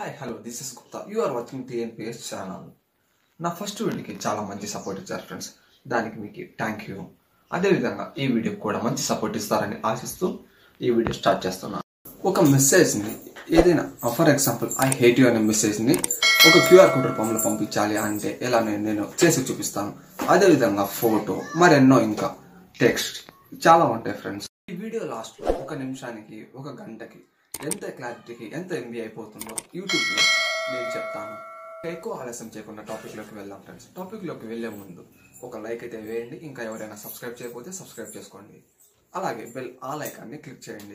hi hello this is Gupta you are watching TNPS channel నా first వీడియోకి చాలా మంచి సపోర్ట్ ఇచ్చారు ఫ్రెండ్స్ దానికి మీకు థ్యాంక్ యూ అదేవిధంగా ఈ వీడియోకి కూడా మంచి సపోర్ట్ ఇస్తారని ఆశిస్తూ ఈ వీడియో స్టార్ట్ చేస్తున్నాను ఒక మెసేజ్ని ఏదైనా for example I hate you అనే మెసేజ్ని ఒక క్యూఆర్ కోడ్ రూపంలో పంపించాలి అంటే ఎలా నేను నేను చేసి చూపిస్తాను అదేవిధంగా ఫోటో మరెన్నో ఇంకా టెక్స్ట్ చాలా ఉంటాయి ఫ్రెండ్స్ ఈ వీడియో లాస్ట్లో ఒక నిమిషానికి ఒక గంటకి ఎంత క్లారిటీకి ఎంత ఎంబీ అయిపోతుందో యూట్యూబ్లో నేను చెప్తాను ఎక్కువ ఆలస్యం చేయకుండా టాపిక్లోకి వెళ్దాం ఫ్రెండ్స్ టాపిక్లోకి వెళ్ళే ముందు ఒక లైక్ అయితే వేయండి ఇంకా ఎవరైనా సబ్స్క్రైబ్ చేయకపోతే సబ్స్క్రైబ్ చేసుకోండి అలాగే బెల్ ఆ లైకాన్ని క్లిక్ చేయండి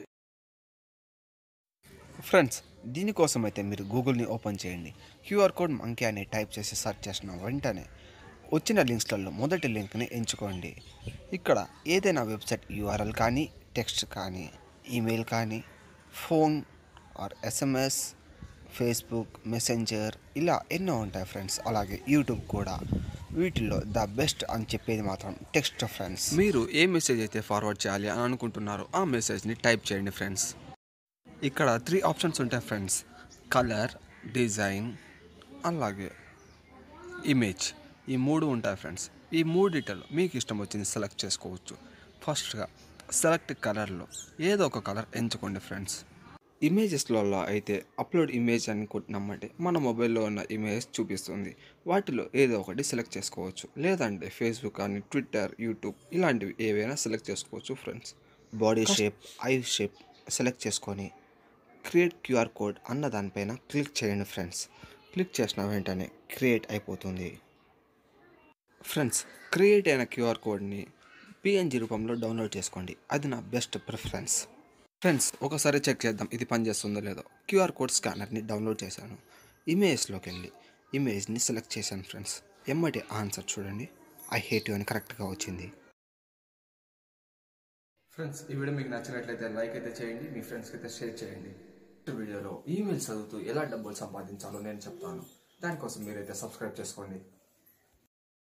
ఫ్రెండ్స్ దీనికోసం అయితే మీరు గూగుల్ని ఓపెన్ చేయండి క్యూఆర్ కోడ్ మంకీ అని టైప్ చేసి సెర్చ్ చేసిన వెంటనే వచ్చిన లింక్స్లలో మొదటి లింక్ని ఎంచుకోండి ఇక్కడ ఏదైనా వెబ్సైట్ యూఆర్ఎల్ కానీ టెక్స్ట్ కానీ ఈమెయిల్ కానీ phone or SMS Facebook Messenger ఇలా ఎన్నో ఉంటాయి ఫ్రెండ్స్ అలాగే యూట్యూబ్ కూడా వీటిలో ద బెస్ట్ అని చెప్పేది మాత్రం టెక్స్ట్ ఫ్రెండ్స్ మీరు ఏ మెసేజ్ అయితే ఫార్వర్డ్ చేయాలి అని అనుకుంటున్నారో ఆ మెసేజ్ని టైప్ చేయండి ఫ్రెండ్స్ ఇక్కడ త్రీ ఆప్షన్స్ ఉంటాయి ఫ్రెండ్స్ కలర్ డిజైన్ అలాగే ఇమేజ్ ఈ మూడు ఉంటాయి ఫ్రెండ్స్ ఈ మూడిటలో మీకు ఇష్టం వచ్చింది సెలెక్ట్ చేసుకోవచ్చు ఫస్ట్గా సెలెక్ట్ కలర్లో ఏదో ఒక కలర్ ఎంచుకోండి ఫ్రెండ్స్ ఇమేజెస్లలో అయితే అప్లోడ్ ఇమేజ్ అని కొట్టినామంటే మన మొబైల్లో ఉన్న ఇమేజ్ చూపిస్తుంది వాటిలో ఏదో ఒకటి సెలెక్ట్ చేసుకోవచ్చు లేదంటే ఫేస్బుక్ కానీ ట్విట్టర్ యూట్యూబ్ ఇలాంటివి ఏవైనా సెలెక్ట్ చేసుకోవచ్చు friends body shape eye shape select చేసుకొని క్రియేట్ క్యూఆర్ కోడ్ అన్న దానిపైన క్లిక్ చేయండి ఫ్రెండ్స్ క్లిక్ చేసిన వెంటనే క్రియేట్ అయిపోతుంది ఫ్రెండ్స్ క్రియేట్ అయిన క్యూఆర్ కోడ్ని పిఎన్జి రూపంలో డౌన్లోడ్ చేసుకోండి అది నా బెస్ట్ ప్రిఫరెన్స్ ఫ్రెండ్స్ ఒకసారి చెక్ చేద్దాం ఇది పనిచేస్తుందో లేదో క్యూఆర్ కోడ్ స్కానర్ని డౌన్లోడ్ చేశాను ఇమేజ్లోకి వెళ్ళి ఇమేజ్ని సెలెక్ట్ చేశాను ఫ్రెండ్స్ ఎమ్మటి ఆన్సర్ చూడండి ఐ హేట్ యూ అని కరెక్ట్గా వచ్చింది ఫ్రెండ్స్ ఈ వీడియో మీకు నచ్చినట్లయితే లైక్ అయితే చేయండి మీ ఫ్రెండ్స్కి అయితే షేర్ చేయండి ఈ వీడియోలో ఈమెయిల్ చదువుతూ ఎలా డబ్బులు సంపాదించాలో నేను చెప్తాను దానికోసం మీరైతే సబ్స్క్రైబ్ చేసుకోండి